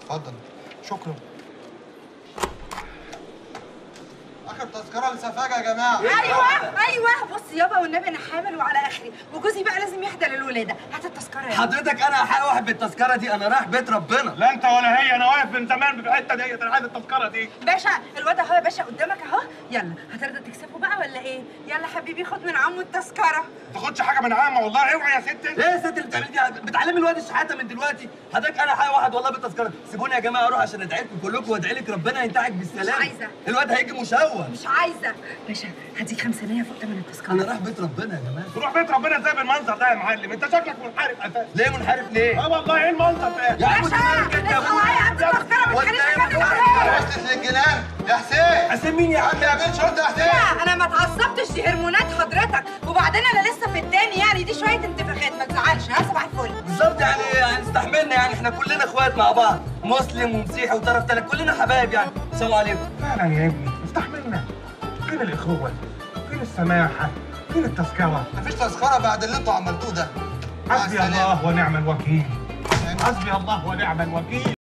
اتفضل شكرا اخر تذكره لسفاجه يا جماعه ايوه ايوه بص يابا والنبي انا حامل وعلى اخري وجوزي بقى لازم يحضر الولاده هات التذكره يا حضرتك انا حق واحد بالتذكره دي انا رايح بيت ربنا لا انت ولا هي انا واقف من زمان في الحته ديت انا عايز التذكره دي باشا الواد اهو يا باشا قدامك اهو يلا هترضى تكسبه بقى ولا ايه يلا حبيبي خد من عمو التذكره ما تاخدش حاجه من عامه والله اوعي يا ست ليه يا ست اللي بتعمل دي بتعلمي الواد الشحاته من دلوقتي حضرتك انا حق واحد والله بالتذكره سيبوني يا جماعه اروح عشان ادعي لكم كلكم وادعي لك ربنا ينتعك بالسلامه مش عايزة. الواد هيجي مشوه مش عايزه باشا هديك خمسة ليا فوق تمن التذكره انا رايح بيت ربنا يا جماعه تروح بيت ربنا ازاي بالمنظر ده يا معلم انت شكلك منحرف اساسا ليه منحرف ليه اه والله ايه المنظر ده يا عم باشا انت يا اصحى معايا هات التذكره ما وانت تخليش ايه حد بتقول؟ عليا وصلت للجنان يا حسين حسين مين يا عم عم يا بنت شرطه يا حسين لا انا ما اتعصبتش دي هرمونات حضرتك وبعدين انا لسه في التاني يعني دي شويه انتفاخات ما تزعلش ها صباح الفل بالظبط يعني يعني استحملنا يعني احنا كلنا اخوات مع بعض مسلم ومسيحي وطرف تالت كلنا حبايب يعني السلام عليكم فعلا يا ابني استحملنا فين الاخوه فين السماحه فين التذكره مفيش تذكره بعد اللي انتوا عملتوه ده مع حسبي السلامة. الله ونعم الوكيل حسبي الله ونعم الوكيل